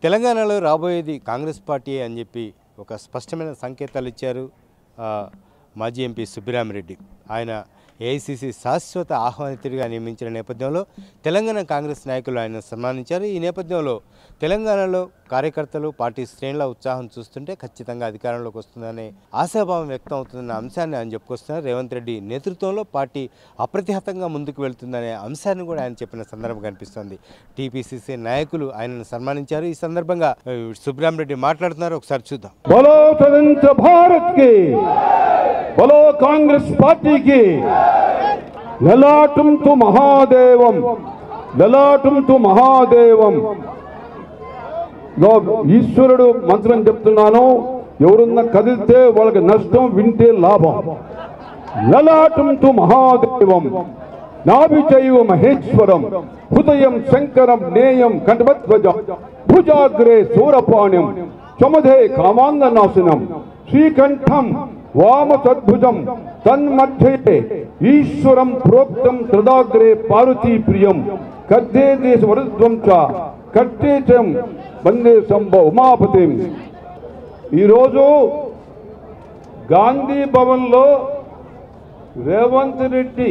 తెలంగాణలో రాబోయేది కాంగ్రెస్ పార్టీ అని చెప్పి ఒక స్పష్టమైన సంకేతాలు ఇచ్చారు ఆ, మాజీ ఎంపీ సుబ్బిరామిరెడ్డి ఆయన ఏఐసిసి శాశ్వత ఆహ్వానితుడిగా నియమించిన నేపథ్యంలో తెలంగాణ కాంగ్రెస్ నాయకులు ఆయన సన్మానించారు ఈ నేపథ్యంలో తెలంగాణలో కార్యకర్తలు పార్టీ శ్రేణుల ఉత్సాహం చూస్తుంటే ఖచ్చితంగా అధికారంలోకి వస్తుందనే ఆశాభావం వ్యక్తం అవుతుందన్న అంశాన్ని ఆయన చెప్పుకొస్తున్నారు రేవంత్ రెడ్డి నేతృత్వంలో పార్టీ అప్రతిహతంగా ముందుకు వెళ్తుందనే అంశాన్ని కూడా ఆయన చెప్పిన సందర్భం కనిపిస్తోంది టీపీసీసీ నాయకులు ఆయనను సన్మానించారు ఈ సందర్భంగా ఆ, సుబ్బరామరెడ్డి మాట్లాడుతున్నారు ఒకసారి చూద్దాం बोलो स्वतंत्र भारत की बोलो कांग्रेस पार्टी की ललाटम तु महादेवम లలాటం తు మహాదేవం ఇగో ఈశ్వరుడు మంత్రం చెప్తున్నాను ఎవరున్నా కదిలితే వాళ్ళకి నష్టం వింటే లాభం లలాటం తు మహాదేవం నాభిచైవ మహేశ్వరం హృదయం శంకరం నేయం కంఠవధ్వజ భుజాగ్రే సూరపాణ్యం చమధే కామాంగనాశనం శ్రీకంఠం వామ సద్భుజం తన్మధ్యే ఈశ్వరం ప్రోక్తం త్రిదాగ్రే పార్వతీ ప్రియం కద్దే దేశ వరుద్వం చ కట్టే చం వందే సంభ ఉమాపతిం ఈరోజు గాంధీ భవన్లో రేవంత్ రెడ్డి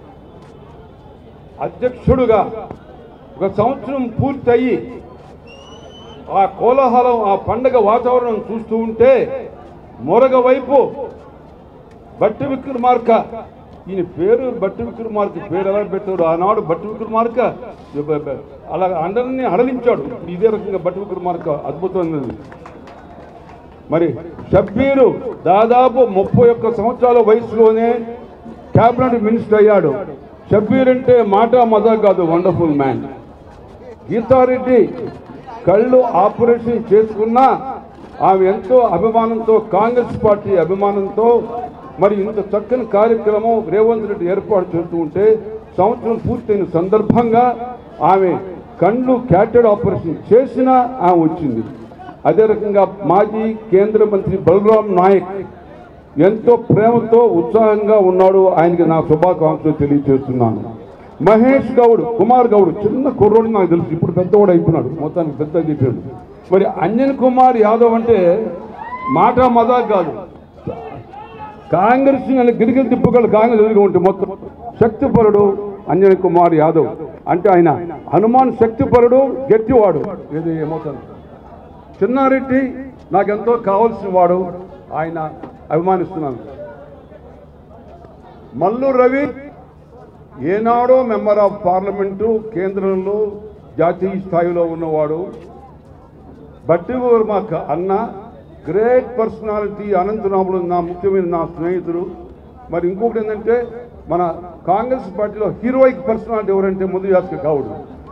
అధ్యక్షుడుగా ఒక సంవత్సరం పూర్తయి ఆ కోలాహలం ఆ పండగ వాతావరణం చూస్తూ ఉంటే మరొక వైపు బట్టి విక్రమార్క ఈయన పేరు బట్టి విక్రమార్క పేరు ఎలా పెట్టారు ఆనాడు బట్టి విక్రమార్క బ- బ- అలా అందరినీ అడలించాడు ఇప్పుడు ఇదే రకంగా బట్టి విక్రమార్క అద్భుతమైనది మరి షబ్బీరు దాదాపు ముప్పై ఒక్క సంవత్సరాల వయసులోనే క్యాబినెట్ మినిస్టర్ అయ్యాడు షబ్బీర్ అంటే మాట మజా కాదు వండర్ఫుల్ మ్యాన్ గీతారెడ్డి కళ్ళు ఆపరేషన్ చేసుకున్నా ఆమె ఎంతో అభిమానంతో కాంగ్రెస్ పార్టీ అభిమానంతో మరి ఇంత చక్కని కార్యక్రమం రేవంత్ రెడ్డి ఏర్పాటు చేస్తూ ఉంటే సంవత్సరం పూర్తయిన సందర్భంగా ఆమె కళ్ళు క్యాటెడ్ ఆపరేషన్ చేసినా ఆమె వచ్చింది అదే రకంగా మాజీ కేంద్ర మంత్రి బలరాం నాయక్ ఎంతో ప్రేమతో ఉత్సాహంగా ఉన్నాడు ఆయనకి నా శుభాకాంక్షలు తెలియజేస్తున్నాను మహేష్ గౌడ్ కుమార్ గౌడ్ చిన్న కుర్రోడు నాకు తెలుసు ఇప్పుడు పెద్దవాడు అయిపోయినాడు మొత్తానికి పెద్ద చెప్పాడు మరి అంజన్ కుమార్ యాదవ్ అంటే మాట మజా కాదు కాంగ్రెస్ గిరిగిరి తిప్పగలడు కాంగ్రెస్ ఎదురుగా ఉంటే మొత్తం శక్తిపరుడు అంజన్ కుమార్ యాదవ్ అంటే ఆయన హనుమాన్ శక్తిపరుడు గట్టివాడు ఇది ఏమవుతుంది చిన్నారెడ్డి నాకెంతో కావాల్సిన వాడు ఆయన అభిమానిస్తున్నాను మల్లు రవి ఏనాడో మెంబర్ ఆఫ్ పార్లమెంటు కేంద్రంలో జాతీయ స్థాయిలో ఉన్నవాడు బట్టి వర్మ అన్న గ్రేట్ పర్సనాలిటీ అనంతరాముడు నా ముఖ్యమైన నా స్నేహితుడు మరి ఇంకొకటి ఏంటంటే మన కాంగ్రెస్ పార్టీలో హీరోయిక్ పర్సనాలిటీ ఎవరంటే ముందు యాస్క గౌడ్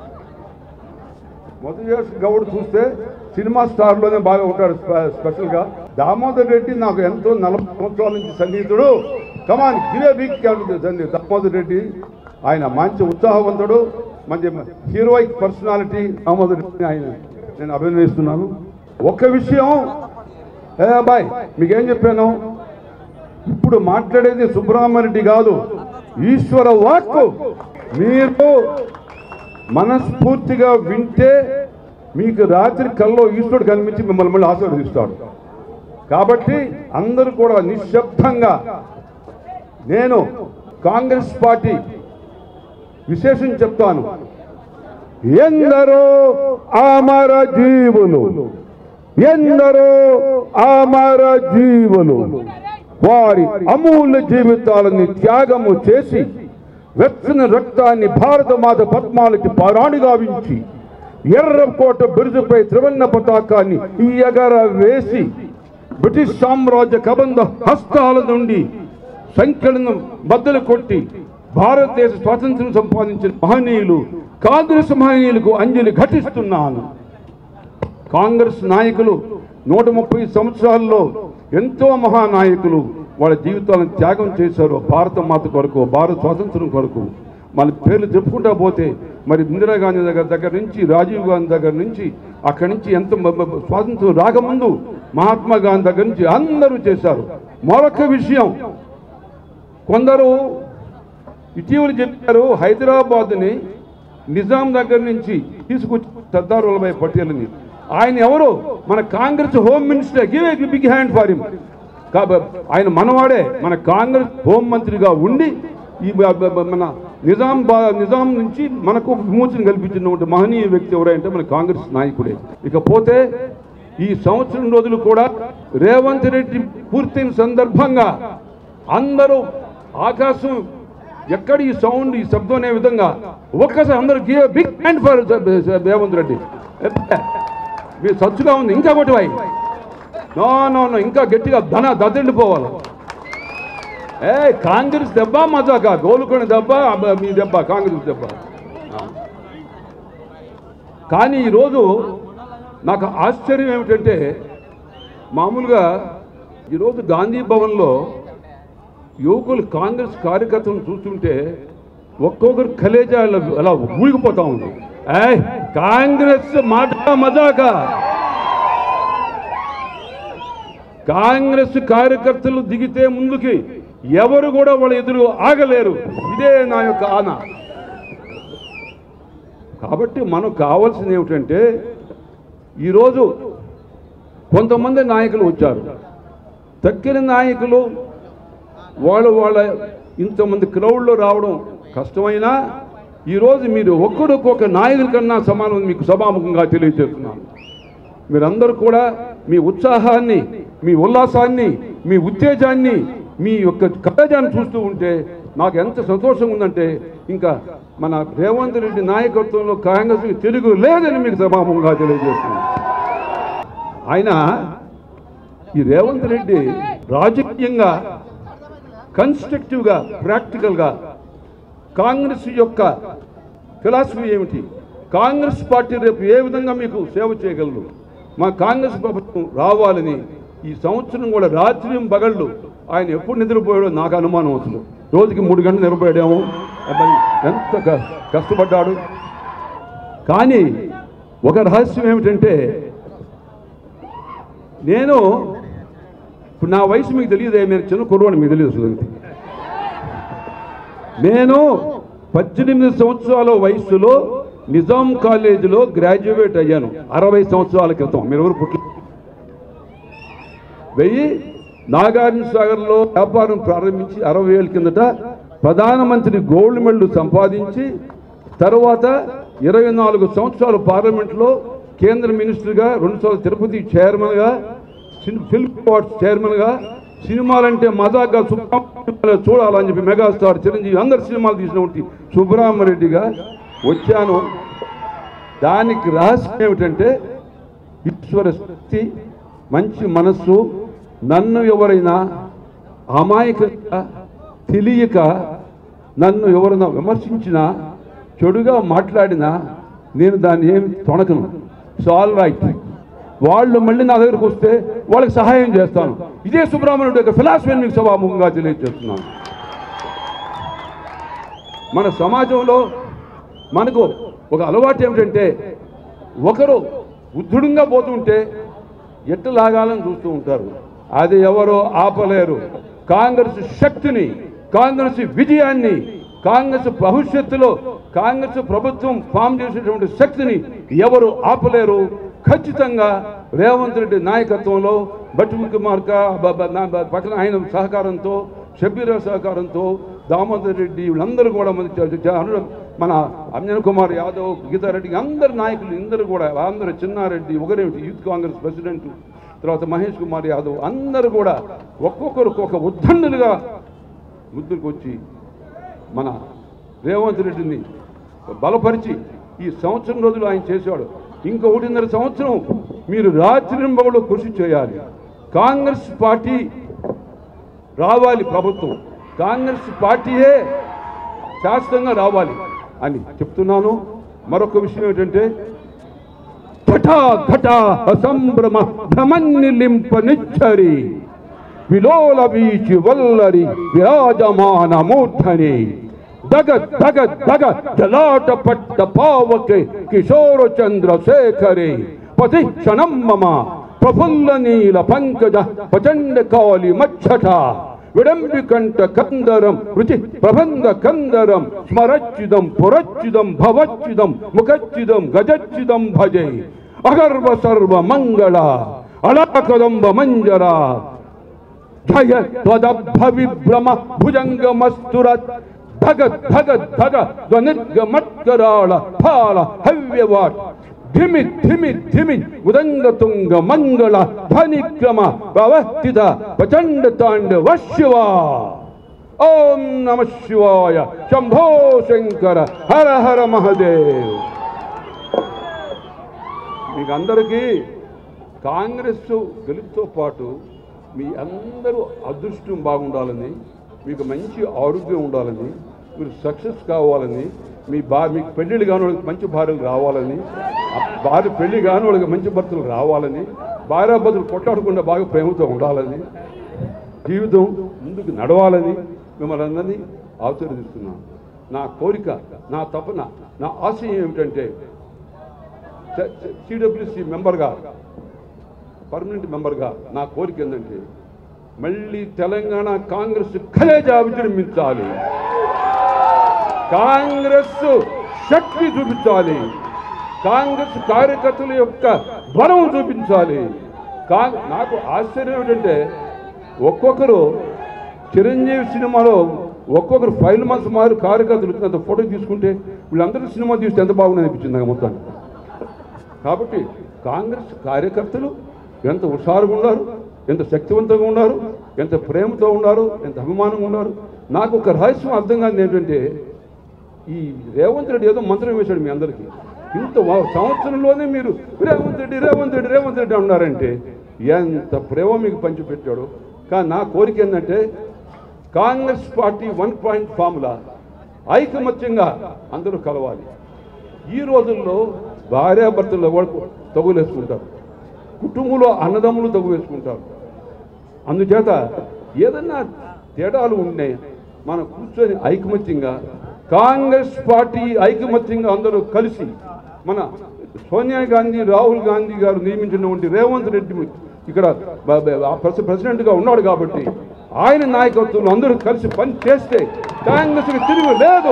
మధుయాస్ గౌడ్ చూస్తే సినిమా స్టార్ లోనే బాగా ఉంటాడు స్పె- స్పెషల్ గా దామోదర్ రెడ్డి నాకు ఎంతో నలభై సంవత్సరాల నుంచి సన్నిహితుడు కమాన్ గివే వీక్ సన్నిహితుడు దామోదర్ రెడ్డి ఆయన మంచి ఉత్సాహవంతుడు మంచి హీరోయిక్ పర్సనాలిటీ దామోదర్ రెడ్డి ఆయన నేను అభినందిస్తున్నాను ఒక్క విషయం ఏ అబ్బాయి మీకేం చెప్పాను ఇప్పుడు మాట్లాడేది సుబ్రహ్మరెడ్డి కాదు ఈశ్వర వాక్కు మీరు మనస్ఫూర్తిగా వింటే మీకు రాత్రి కల్లో ఈశ్వరుడు కనిపించి మిమ్మల్ని మళ్ళీ ఆశీర్వదిస్తాడు కాబట్టి అందరూ కూడా నిశ్శబ్దంగా నేను కాంగ్రెస్ పార్టీ విశేషం చెప్తాను ఎందరో అమర జీవులు ఎందరో అమర జీవులు వారి అమూల్య జీవితాలని త్యాగము చేసి వెచ్చని రక్తాన్ని భారత మాత పద్మాలకి పారాణిగా వించి ఎర్రకోట బిరుదుపై త్రివర్ణ పతాకాన్ని ఈ ఎగర వేసి బ్రిటిష్ సామ్రాజ్య కబంధ హస్తాల నుండి సంఖ్యలను బద్దలు కొట్టి భారతదేశ స్వాతంత్ర్యం సంపాదించిన మహనీయులు కాంగ్రెస్ మహనీయులకు అంజలి ఘటిస్తున్నాను కాంగ్రెస్ నాయకులు నూట ముప్పై సంవత్సరాల్లో ఎంతో మహానాయకులు వాళ్ళ జీవితాలను త్యాగం చేశారు భారత మాత కొరకు భారత స్వాతంత్రం కొరకు మన పేర్లు చెప్పుకుంటా పోతే మరి ఇందిరాగాంధీ దగ్గర దగ్గర నుంచి రాజీవ్ గాంధీ దగ్గర నుంచి అక్కడి నుంచి ఎంత మ- మ- స్వాతంత్రం రాకముందు మహాత్మా గాంధీ దగ్గర నుంచి అందరూ చేశారు మరొక విషయం కొందరు ఇటీవల చెప్పారు హైదరాబాద్ని నిజాం దగ్గర నుంచి తీసుకొచ్చి సర్దార్ వల్లభాయ్ పటేల్ని ఆయన ఎవరు మన Congress home minister give a big hand for him కాబట్టి ఆయన మనవాడే మన కాంగ్రెస్ హోం మంత్రిగా ఉండి ఈ బ- బ- బ- మన నిజాం బా నిజాం నుంచి మనకు విమోచన కల్పించినటువంటి మహనీయ వ్యక్తి ఎవరంటే మన కాంగ్రెస్ నాయకుడే ఇకపోతే ఈ సంవత్సరం రోజులు కూడా రేవంత్ రెడ్డి పూర్తయిన సందర్భంగా అందరూ ఆకాశం ఎక్కడ ఈ సౌండ్ ఈ శబ్దం అనే విధంగా ఒక్కసారి అందరూ give big hand for Revanth Reddy మీరు సచ్చుగా ఉంది ఇంకా కొట్టివాయి నో నో నో ఇంకా గట్టిగా ధన దద్దెండిపోవాలి ఏ కాంగ్రెస్ దెబ్బ మజాక గోలుకొని దెబ్బ అబ్బ, మీ దెబ్బ కాంగ్రెస్ దెబ్బ ఆ. కానీ ఈరోజు నాకు ఆశ్చర్యం ఏమిటంటే మామూలుగా ఈరోజు గాంధీ భవన్లో యువకులు కాంగ్రెస్ కార్యకర్తలను చూస్తుంటే ఒక్కొక్కరు కలేజా అలా అలా ఊగిపోతా ఉంది ఏయ్ కాంగ్రెస్ మాట మజాక కాంగ్రెస్ కార్యకర్తలు దిగితే ముందుకి ఎవరు కూడా వాళ్ళ ఎదురు ఆగలేరు ఇదే నా యొక్క ఆన కాబట్టి మనకు కావాల్సింది ఏమిటంటే ఈరోజు కొంతమంది నాయకులు వచ్చారు తక్కిన నాయకులు వాళ్ళు వాళ్ళ ఇంతమంది క్రౌడ్లో రావడం కష్టమైనా ఈరోజు మీరు ఒక్కడికొక నాయకుల కన్నా సమానం మీకు సభాముఖంగా తెలియజేస్తున్నాను మీరందరూ కూడా మీ ఉత్సాహాన్ని మీ ఉల్లాసాన్ని మీ ఉత్తేజాన్ని మీ యొక్క కథజాన్ని చూస్తూ ఉంటే నాకు ఎంత సంతోషంగా ఉందంటే ఇంకా మన రేవంత్ రెడ్డి నాయకత్వంలో కాంగ్రెస్ తెలుగు లేదని మీకు సభాముఖంగా తెలియజేస్తున్నాను ఆయన ఈ రేవంత్ రెడ్డి రాజకీయంగా కన్స్ట్రక్టివ్గా ప్రాక్టికల్గా కాంగ్రెస్ యొక్క ఫిలాసఫీ ఏమిటి కాంగ్రెస్ పార్టీ రేపు ఏ విధంగా మీకు సేవ చేయగలరు మా కాంగ్రెస్ ప్రభుత్వం రావాలని ఈ సంవత్సరం కూడా రాత్రి పగళ్ళు ఆయన ఎప్పుడు నిద్రపోయాడో నాకు అనుమానం అసలు రోజుకి మూడు గంటలు నిద్రపోయాడేమో అబ్బాయి ఎంత క- కష్టపడ్డాడు కానీ ఒక రహస్యం ఏమిటంటే నేను ఇప్పుడు నా వయసు మీకు తెలియదే నేను చిన్న కుర్రవాడిని మీకు తెలియదు అసలు నేను పద్దెనిమిది సంవత్సరాల వయసులో నిజాం కాలేజీలో గ్రాడ్యుయేట్ అయ్యాను అరవై సంవత్సరాల క్రితం మీరు ఎవరు పుట్ల వెయ్యి నాగార్జున సాగర్లో వ్యాపారం ప్రారంభించి అరవై ఏళ్ళ కిందట ప్రధానమంత్రి గోల్డ్ మెడల్ సంపాదించి తర్వాత ఇరవై నాలుగు సంవత్సరాలు పార్లమెంట్లో కేంద్ర మినిస్టర్గా రెండుసార్లు తిరుపతి చైర్మన్గా సిన్- ఫిల్మ్ అవార్డ్స్ చైర్మన్గా సినిమాలంటే మజాగా సుబ్రహ్మణ్యం చూడాలని చెప్పి మెగాస్టార్ చిరంజీవి అందరు సినిమాలు తీసినటువంటి సుబ్రహ్మరెడ్డిగా వచ్చాను దానికి రహస్యం ఏమిటంటే ఈశ్వర శక్తి మంచి మనస్సు నన్ను ఎవరైనా అమాయకంగా తెలియక నన్ను ఎవరైనా విమర్శించినా చెడుగా మాట్లాడినా నేను దాన్ని ఏమి తొణకను సో ఆల్ రైట్ వాళ్ళు మళ్ళీ నా దగ్గరకు వస్తే వాళ్ళకి సహాయం చేస్తాను ఇదే సుబ్రహ్మణ్యుడు యొక్క ఫిలాసఫీని మీకు సభాముఖంగా తెలియజేస్తున్నాను మన సమాజంలో మనకు ఒక అలవాటు ఏమిటంటే ఒకరు ఉద్ధుడంగా పోతుంటే ఎట్టు లాగాలని చూస్తూ ఉంటారు అది ఎవరో ఆపలేరు కాంగ్రెస్ శక్తిని కాంగ్రెస్ విజయాన్ని కాంగ్రెస్ భవిష్యత్తులో కాంగ్రెస్ ప్రభుత్వం ఫామ్ చేసేటువంటి శక్తిని ఎవరు ఆపలేరు ఖచ్చితంగా రేవంత్ రెడ్డి నాయకత్వంలో బట్టి కుమార్ కా- బ- బ- నా- బ- పక్కన ఆయన సహకారంతో షబ్బీరా సహకారంతో దామోదర్ రెడ్డి వీళ్ళందరూ కూడా మన చ- చ- అను- మన అంజన్ కుమార్ యాదవ్ గీతారెడ్డి అందరు నాయకులు అందరూ కూడా అందరూ చిన్నారెడ్డి ఒకరేమిటి యూత్ కాంగ్రెస్ ప్రెసిడెంట్ తర్వాత మహేష్ కుమార్ యాదవ్ అందరూ కూడా ఒక్కొక్కరు ఒక్కొక్క ఉద్దండులుగా ముద్దుకు వచ్చి మన రేవంత్ రెడ్డిని బలపరిచి ఈ సంవత్సరం రోజులు ఆయన చేశాడు ఇంకో ఒకటిన్నర సంవత్సరం మీరు రాత్రింబవలు కృషి చేయాలి కాంగ్రెస్ పార్టీ రావాలి ప్రభుత్వం కాంగ్రెస్ పార్టీయే శాశ్వతంగా రావాలి అని చెప్తున్నాను మరొక విషయం ఏంటంటే ఘటా ఘటా అసంభ్రమ భ్రమన్నిలింప నిచ్చరి విలోల వీచి వల్లరి విరాజమాన మూర్ధని దగ దగ దగ జలాట పట్ట పావకే కిశోర చంద్రశేఖరే పతి క్షణం మమ ప్రఫుల్ల నీల పంకజ ప్రచండ కాళి మచ్చట విడంబికంఠ కందరం రుచి ప్రబంధ కందరం స్మరచ్యుదం పురచ్యుదం భవచ్యుదం ముఖచ్యుదం గజచ్యుదం భజే అగర్వ సర్వ మంగళ అళకదంబ మంజర జయ త్వదభ విభ్రమ భుజంగమస్తుర ధగ ధగ ధగ ధ్వనిర్గమత్కరాళ ఫాల హవ్యవాట్ ధిమి ధిమి ధిమి ఉదంగ తుంగ మంగళ ధ్వనిక్రమ ప్రవర్తిత ప్రచండ తాండవ శివా ఓం నమ శివాయ శంభో శంకర హర హర మహదేవ్ మీకు అందరికీ కాంగ్రెస్ గెలుపుతో పాటు మీ అందరూ అదృష్టం బాగుండాలని మీకు మంచి ఆరోగ్యం ఉండాలని మీరు సక్సెస్ కావాలని మీ బా మీకు పెళ్ళిళ్ళు కాని వాళ్ళకి మంచి భార్యలు రావాలని ఆ భార్య పెళ్లి కాని వాళ్ళకి మంచి భర్తలు రావాలని భార్యాభర్తలు కొట్టాడకుండా బాగా ప్రేమతో ఉండాలని జీవితం ముందుకు నడవాలని మిమ్మల్ని అందరినీ ఆశీర్వదిస్తున్నాను నా కోరిక నా తపన నా ఆశయం ఏమిటంటే సిడబ్ల్యూసి మెంబర్గా పర్మనెంట్ మెంబర్గా నా కోరిక ఏంటంటే మళ్ళీ తెలంగాణ కాంగ్రెస్ కలేజా విజృంభించాలి కాంగ్రెస్ శక్తి చూపించాలి కాంగ్రెస్ కార్యకర్తల యొక్క బలం చూపించాలి కా నాకు ఆశ్చర్యం ఏంటంటే ఒక్కొక్కరు చిరంజీవి సినిమాలో ఒక్కొక్కరు ఫైవ్ మంత్స్ మారి కార్యకర్తలు వచ్చినంత ఫోటో తీసుకుంటే వీళ్ళందరూ సినిమా చూస్తే ఎంత బాగుంది అనిపించింది నాకు మొత్తానికి కాబట్టి కాంగ్రెస్ కార్యకర్తలు ఎంత హుషారుగా ఉన్నారు ఎంత శక్తివంతంగా ఉన్నారు ఎంత ప్రేమతో ఉన్నారు ఎంత అభిమానంగా ఉన్నారు నాకు ఒక రహస్యం అర్థం కాదు ఏంటంటే ఈ రేవంత్ రెడ్డి ఏదో మంత్రం వేశాడు మీ అందరికీ ఇంత వా- సంవత్సరంలోనే మీరు రేవంత్ రెడ్డి రేవంత్ రెడ్డి రేవంత్ రెడ్డి అన్నారంటే ఎంత ప్రేమ మీకు పంచిపెట్టాడు కానీ నా కోరిక ఏంటంటే Congress party one point formula ఐకమత్యంగా అందరూ కలవాలి ఈ రోజుల్లో భార్యాభర్తలు ఎవరు తగులేసుకుంటారు కుటుంబంలో అన్నదమ్ములు తగు వేసుకుంటారు అందుచేత ఏదన్నా తేడాలు ఉన్నాయి మనం కూర్చొని ఐకమత్యంగా కాంగ్రెస్ పార్టీ ఐకమత్యంగా అందరూ కలిసి మన సోనియా గాంధీ రాహుల్ గాంధీ గారు నియమించినటువంటి రేవంత్ రెడ్డి ఇక్కడ బ- బ- ఆ ప్రెసి- ప్రెసిడెంట్గా ఉన్నాడు కాబట్టి ఆయన నాయకత్వంలో అందరూ కలిసి పని చేస్తే కాంగ్రెస్కి తిరుగు లేదు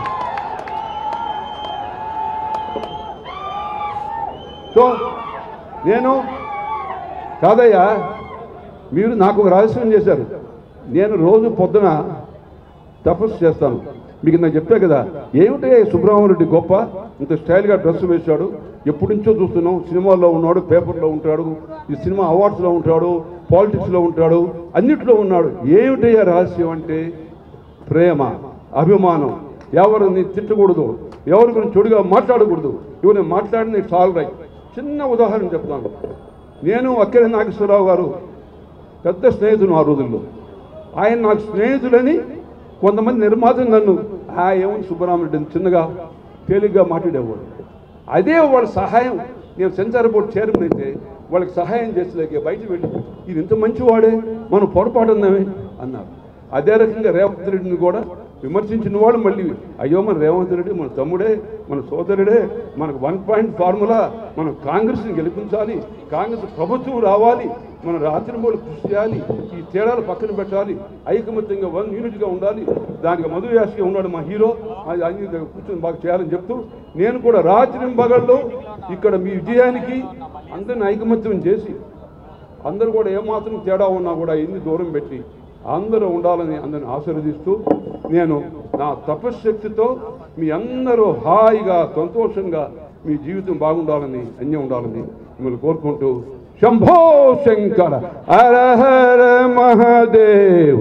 సో నేను కాదయ్యా మీరు నాకు ఒక రహస్యం చేశారు నేను రోజు పొద్దున తపస్సు చేస్తాను మీకు నేను చెప్పే కదా ఏమిటి సుబ్రహ్మణ్యుడి గొప్ప ఇంత స్టైల్గా డ్రెస్ వేశాడు ఎప్పటి నుంచో చూస్తున్నాం సినిమాల్లో ఉన్నాడు పేపర్లో ఉంటాడు ఈ సినిమా అవార్డ్స్లో ఉంటాడు పాలిటిక్స్లో ఉంటాడు అన్నిట్లో ఉన్నాడు ఏమిటయ్యా రహస్యం అంటే ప్రేమ అభిమానం ఎవరిని తిట్టకూడదు ఎవరి గురించి చెడుగా మాట్లాడకూడదు ఇవన్నీ మాట్లాడిన చాలు రైట్ చిన్న ఉదాహరణ చెప్తాను నేను అక్కడే నాగేశ్వరరావు గారు పెద్ద స్నేహితులు ఆ రోజుల్లో ఆయన నాకు స్నేహితులని కొంతమంది నిర్మాతలు నన్ను ఆ ఏమని సుబ్బరామరెడ్డి అని చిన్నగా తేలిగ్గా మాట్లాడేవాడు అదే వాళ్ళ సహాయం నేను సెన్సార్ బోర్డు చైర్మన్ అయితే వాళ్ళకి సహాయం చేసలేక బయట వెళ్ళి ఇది ఇంత మంచివాడే మనం పొరపాటు ఉందామే అన్నారు అదే రకంగా రేవంత్ రెడ్డిని కూడా విమర్శించిన వాడు మళ్ళీ అయ్యో మన రేవంత్ రెడ్డి మన తమ్ముడే మన సోదరుడే మనకు వన్ పాయింట్ ఫార్ములా మనం కాంగ్రెస్ని గెలిపించాలి కాంగ్రెస్ ప్రభుత్వం రావాలి మన రాత్రి మూడు కృషి చేయాలి ఈ తేడాలు పక్కన పెట్టాలి ఐకమత్యంగా వన్ యూనిట్గా ఉండాలి దానికి మధు యాష్గా ఉన్నాడు మా హీరో అది అన్ని దగ్గర కూర్చొని బాగా చేయాలని చెప్తూ నేను కూడా రాత్రి పగల్లో ఇక్కడ మీ విజయానికి అందరిని ఐకమత్యం చేసి అందరూ కూడా ఏమాత్రం తేడా ఉన్నా కూడా ఎన్ని దూరం పెట్టి అందరూ ఉండాలని అందరిని ఆశీర్వదిస్తూ నేను నా తపశ్శక్తితో మీ అందరూ హాయిగా సంతోషంగా మీ జీవితం బాగుండాలని అన్యం ఉండాలని మిమ్మల్ని కోరుకుంటూ శంభో శంకర హర హర మహాదేవ్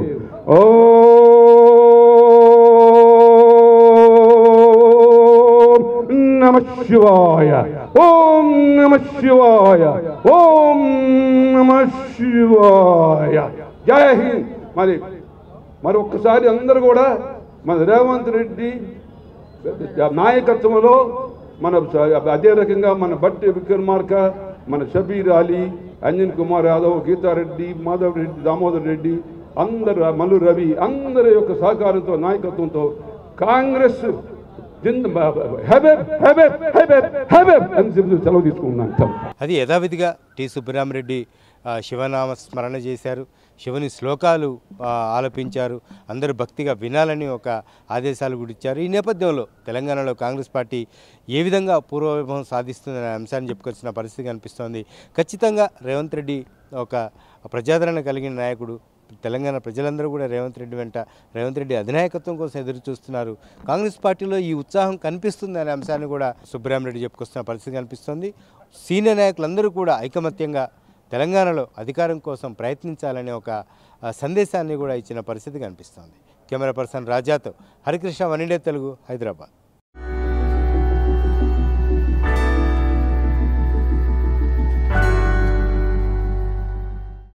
ఓం నమ శివాయ ఓం నమ శివాయ ఓం నమ శివాయ జై హింద్ మరి మరి ఒక్కసారి అందరూ కూడా మన రేవంత్ రెడ్డి నాయకత్వంలో మన అదే రకంగా మన బట్టి విక్రమార్క మన షబీర్ అలీ అంజన్ కుమార్ యాదవ్ గీతారెడ్డి మాధవ్ రెడ్డి దామోదర్ రెడ్డి అందరు మల్లు రవి అందరి యొక్క సహకారంతో నాయకత్వంతో కాంగ్రెస్ జింద హెబెబ్ హెబెబ్ హెబెబ్ హెబెబ్ అని చెప్పి సెలవు తీసుకున్నాను అది యథావిధిగా టి సుబ్బరామరెడ్డి ఆ, శివనామ స్మరణ చేశారు శివుని శ్లోకాలు ఆ, ఆలపించారు అందరూ భక్తిగా వినాలని ఒక ఆదేశాలు కూడా ఇచ్చారు ఈ నేపథ్యంలో తెలంగాణలో కాంగ్రెస్ పార్టీ ఏ విధంగా పూర్వవైభవం సాధిస్తుందనే అంశాన్ని చెప్పుకొచ్చిన పరిస్థితి కనిపిస్తోంది ఖచ్చితంగా రేవంత్ రెడ్డి ఒక ప్రజాదరణ కలిగిన నాయకుడు తెలంగాణ ప్రజలందరూ కూడా రేవంత్ రెడ్డి వెంట రేవంత్ రెడ్డి అధినాయకత్వం కోసం ఎదురు చూస్తున్నారు కాంగ్రెస్ పార్టీలో ఈ ఉత్సాహం కనిపిస్తుంది అనే అంశాన్ని కూడా సుబ్బరామరెడ్డి చెప్పుకొస్తున్న పరిస్థితి కనిపిస్తోంది సీనియర్ నాయకులందరూ కూడా ఐకమత్యంగా తెలంగాణలో అధికారం కోసం ప్రయత్నించాలనే ఒక ఆ, సందేశాన్ని కూడా ఇచ్చిన పరిస్థితి కనిపిస్తోంది కెమెరా పర్సన్ రాజాతో హరికృష్ణ వనిడే తెలుగు హైదరాబాద్